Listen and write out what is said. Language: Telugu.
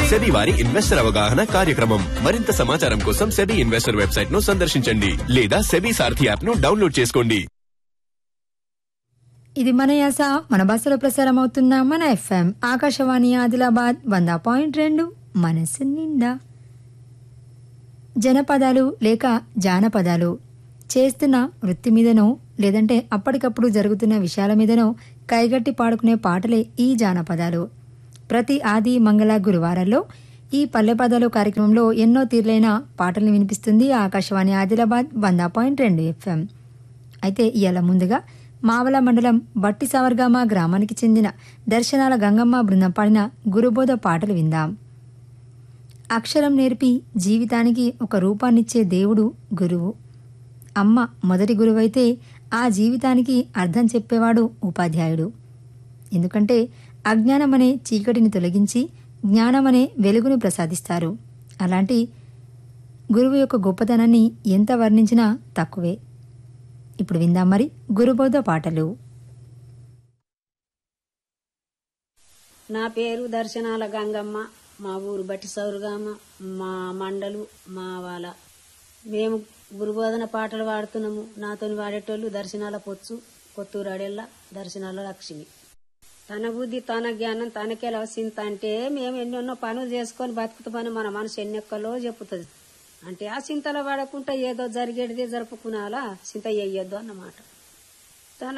సెబీ వారి ఇన్వెస్టర్ అవగాహన కార్యక్రమం మరింత సమాచారం కోసం సెబీ ఇన్వెస్టర్ వెబ్సైట్ ను సందర్శించండి లేదా సెబీ సారథి యాప్ ను డౌన్లోడ్ చేసుకోండి ఇది మన యాస మన భాషలో ప్రసారం అవుతున్న మన ఎఫ్ఎం ఆకాశవాణి ఆదిలాబాద్ వంద పాయింట్ రెండు మనసు నిండా జనపదాలు లేక జానపదాలు చేస్తున్న వృత్తి మీదనో లేదంటే అప్పటికప్పుడు జరుగుతున్న విషయాల మీదనో కైగట్టి పాడుకునే పాటలే ఈ జానపదాలు ప్రతి ఆది మంగళ గురువారాల్లో ఈ పల్లె పదాలు కార్యక్రమంలో ఎన్నో తీర్లైన పాటల్ని వినిపిస్తుంది ఆకాశవాణి ఆదిలాబాద్ వంద పాయింట్ రెండు ఎఫ్ఎం అయితే ఇవాళ ముందుగా మావల మండలం బట్టి సవర్గామ గ్రామానికి చెందిన దర్శనాల గంగమ్మ బృందం పాడిన గురుబోధ పాటలు విందాం అక్షరం నేర్పి జీవితానికి ఒక రూపాన్నిచ్చే దేవుడు గురువు అమ్మ మొదటి గురువైతే ఆ జీవితానికి అర్థం చెప్పేవాడు ఉపాధ్యాయుడు ఎందుకంటే అజ్ఞానమనే చీకటిని తొలగించి జ్ఞానమనే వెలుగును ప్రసాదిస్తారు అలాంటి గురువు యొక్క గొప్పతనాన్ని ఎంత వర్ణించినా తక్కువే ఇప్పుడు విందాం మరి గురుబోధ పాటలు నా పేరు దర్శనాల గంగమ్మ మా ఊరు బట్టి సౌరుగామ మా మండలు మా వాళ్ళ మేము గురుబోధన పాటలు పాడుతున్నాము నాతోని వాడేటోళ్ళు దర్శనాల పొచ్చు కొత్తూరు అడెల్ల దర్శనాల లక్ష్మి తన బుద్ధి తన జ్ఞానం తనకే లవసింత అంటే మేము ఎన్నెన్నో పనులు చేసుకొని బతుకుతామని మన మనసు ఎన్నెక్కలో చెప్పుతుంది అంటే ఆ చింతలో పడకుండా ఏదో జరిగేటిదే జరుపుకునాలా చింత చెయ్యొద్దు అన్నమాట